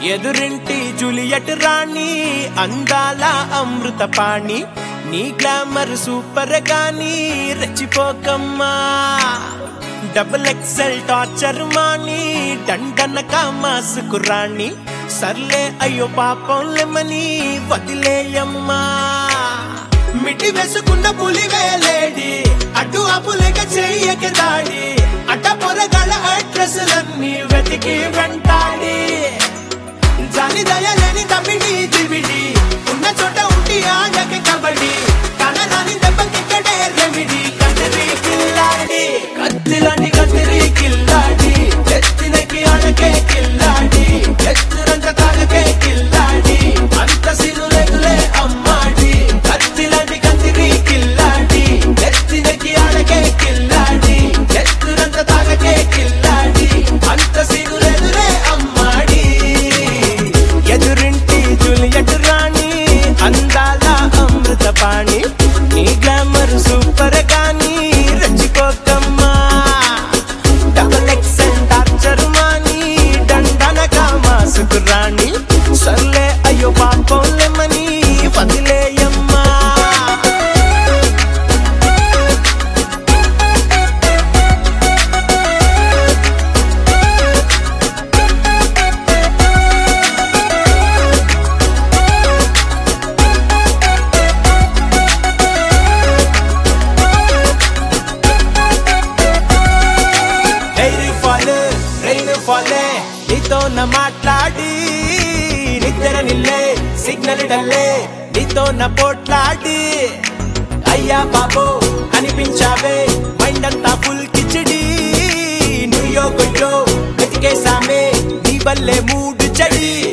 ఎదురింటి జూలియట్ రాణి అందాల అమృత పాణి నీ గ్లామర్ సూపర్ గాని రెచ్చిపోకమ్మా డబుల్ ఎక్సెల్ టార్చర్ మాని దండన కామాసుకు రాణి సర్లే అయ్యో పాపం లెమని వదిలేయమ్మా మిటి వేసుకున్న పులి వేలేడి అటు అపులేక చెయ్యక దాడి అడ్డ పొరగల అడ్రస్లన్నీ వెతికి వెంటాడి జాని దయలేని తమిడి దివిడి ఉన్న చోట ఉండి ఆడకి కబడి కనరాని దెబ్బకిక్కడే రెమిడి కత్తిరి కిల్లాడి కత్తిలాంటి కత్తిరి కిల్లాడి ఎత్తినకి ఆడకే కిల్లాడి ఎత్తురంత తాగకే కిల్లాడి అంత సిను లేదులే అమ్మాడి కత్తిలాంటి కత్తిరి కిల్లాడి ఎత్తినకి ఆడకే కిల్లాడి ఎత్తురంత తాగకే కిల్లాడి అంత సిను లేదులే అమ్మాడి ఎదురింటి జూలియట్ రాణి అందాల అమృత పాణి నీ గ్లామర్ సూపర్ గాని రచిపోకమ్మా డబల్ ఎక్సెల్ టార్చర్ మాని దండన కామాసుకు రాణి సర్లే అయ్యో పాపం లెమని వదిలేయమ్మా డైరీ ఫాల్ రైన్ ఫాలే నీతో నా మాట్లాడి నిద్ర నిల్లే సిగ్నల్ డల్లే నీతో నా పోట్లాడి అయ్యా బాబో అనిపించావే మైండ్ అంతా ఫుల్ కిచడి నుయ్యో గుడ్డో వెతికేసామే నీ వల్లే మూడు చెడి